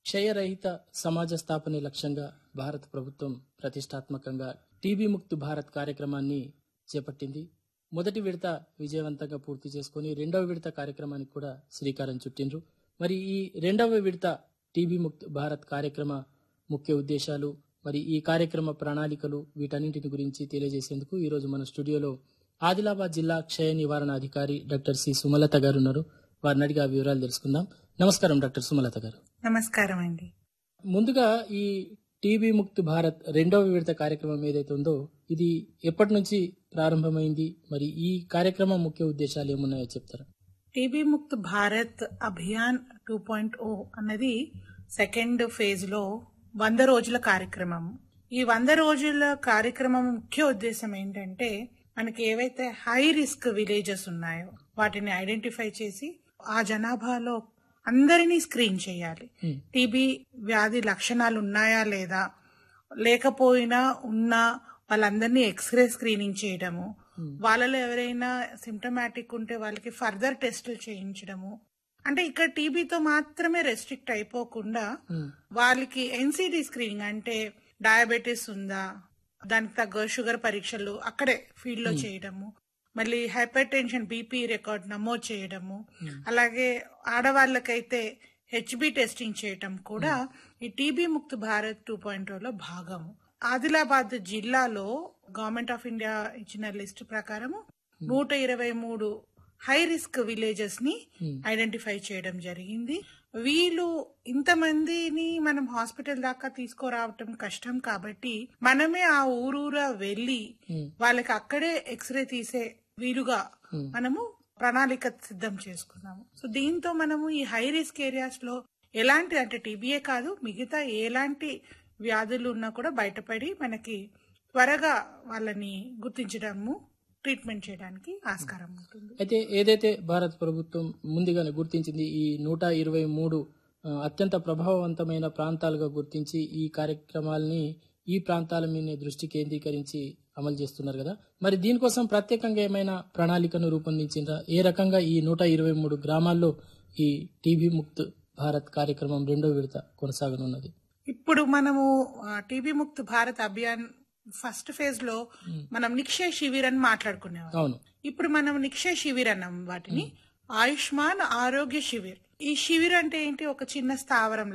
క్షయరహిత సమాజ స్థాపనే లక్ష్యంగా భారత ప్రభుత్వం ప్రతిష్టాత్మకంగా టీబీ ముక్త్ భారత్ కార్యక్రమాన్ని చేపట్టింది మొదటి విడత విజయవంతంగా పూర్తి చేసుకుని రెండవ విడత కార్యక్రమానికి కూడా శ్రీకారం చుట్టిండ్రు మరి ఈ రెండవ విడత టీబీ ముక్త్ భారత్ కార్యక్రమ ముఖ్య ఉద్దేశాలు మరి ఈ కార్యక్రమ ప్రణాళికలు వీటన్నింటిని గురించి తెలియజేసేందుకు ఈరోజు మన స్టూడియోలో ఆదిలాబాద్ జిల్లా క్షయ నివారణ అధికారి డాక్టర్ సి సుమలత గారు ఉన్నారు వారిని అడిగి ఆ వివరాలు తెలుసుకుందాం నమస్కారం డాక్టర్ సుమలత గారు నమస్కారం అండి ముందుగా ఈ టీబీ ముక్త్ భారత్ రెండవ విడత కార్యక్రమం ఏదైతే ఉందో ఇది ఎప్పటి నుంచి ప్రారంభమైంది మరి ఈ కార్యక్రమం ముఖ్య ఉద్దేశాలు ఏమున్నాయో చెప్తారా TB Mukt Bharat Abhiyan two point O అన్నది సెకండ్ ఫేజ్ లో వంద రోజుల కార్యక్రమం ఈ వంద రోజుల కార్యక్రమం ముఖ్య ఉద్దేశం ఏంటంటే మనకి ఏవైతే హై రిస్క్ విలేజెస్ ఉన్నాయో వాటిని ఐడెంటిఫై చేసి ఆ జనాభాలో అందరినీ స్క్రీన్ చేయాలి Hmm. టీబీ వ్యాధి లక్షణాలు ఉన్నాయా లేదా లేకపోయినా ఉన్నా వాళ్ళందరినీ ఎక్స్రే స్క్రీనింగ్ చేయడము వాళ్ళలో ఎవరైనా సిమ్టమాటిక్ ఉంటే వాళ్ళకి ఫర్దర్ టెస్టులు చేయించడము అంటే ఇక్కడ టీబీతో మాత్రమే రెస్ట్రిక్ట్ అయిపోకుండా ఉమ్, వాళ్ళకి ఎన్సిడి స్క్రీనింగ్ అంటే డయాబెటీస్ ఉందా దానికి తగ్గ షుగర్ పరీక్షలు అక్కడే ఫీల్డ్ లో చేయడము మళ్ళీ హైపర్ టెన్షన్ బీపీ రికార్డ్ నమోదు చేయడము అలాగే ఆడవాళ్ళకైతే హెచ్బి టెస్టింగ్ చేయటం కూడా ఈ TB Mukt Bharat two point లో భాగము ఆదిలాబాద్ జిల్లాలో గవర్నమెంట్ ఆఫ్ ఇండియా ఇచ్చిన లిస్ట్ ప్రకారము నూట ఇరవై మూడు హై రిస్క్ విలేజెస్ ని ఐడెంటిఫై చేయడం జరిగింది వీళ్ళు ఇంతమందిని మనం హాస్పిటల్ దాకా తీసుకురావటం కష్టం కాబట్టి మనమే ఆ ఊరూరా వెళ్ళి ఉమ్, వాళ్ళకి అక్కడే ఎక్స్రే తీసే వీలుగా మనము ప్రణాళిక సిద్ధం చేసుకున్నాము సో దీంతో మనము ఈ హై రిస్క్ ఏరియాస్ లో ఎలాంటి అంటే టీబీఏ కాదు మిగతా ఎలాంటి వ్యాధులు ఉన్నా కూడా బయటపడి మనకి త్వరగా వాళ్ళని గుర్తించడము ట్రీట్మెంట్ చేయడానికి ఆస్కారం ఉంటుంది అయితే ఏదైతే భారత ప్రభుత్వం ముందుగానే గుర్తించింది ఈ నూట ఇరవై మూడు ఆ, అత్యంత ప్రభావవంతమైన ప్రాంతాలుగా గుర్తించి ఈ కార్యక్రమాలని ఈ ప్రాంతాల మీద దృష్టి కేంద్రీకరించి అమలు చేస్తున్నారు కదా మరి దీనికోసం ప్రత్యేకంగా ఏమైనా ప్రణాళికను రూపొందించిందా ఏ రకంగా ఈ నూట ఇరవై మూడు గ్రామాల్లో ఈ టీబీ ముక్త్ భారత్ కార్యక్రమం రెండో విడత కొనసాగనున్నది ఇప్పుడు మనము TB Mukt Bharat Abhiyan first phase లో మనం నిక్షయ శిబిర్ అని మాట్లాడుకునేవాళ్ళం అవును ఇప్పుడు మనం నిక్షయ శిబిర్ అన్నాం వాటిని ఆయుష్మాన్ ఆరోగ్య శిబిర్ ఈ శిబిర్ అంటే ఏంటి ఒక చిన్న స్థావరం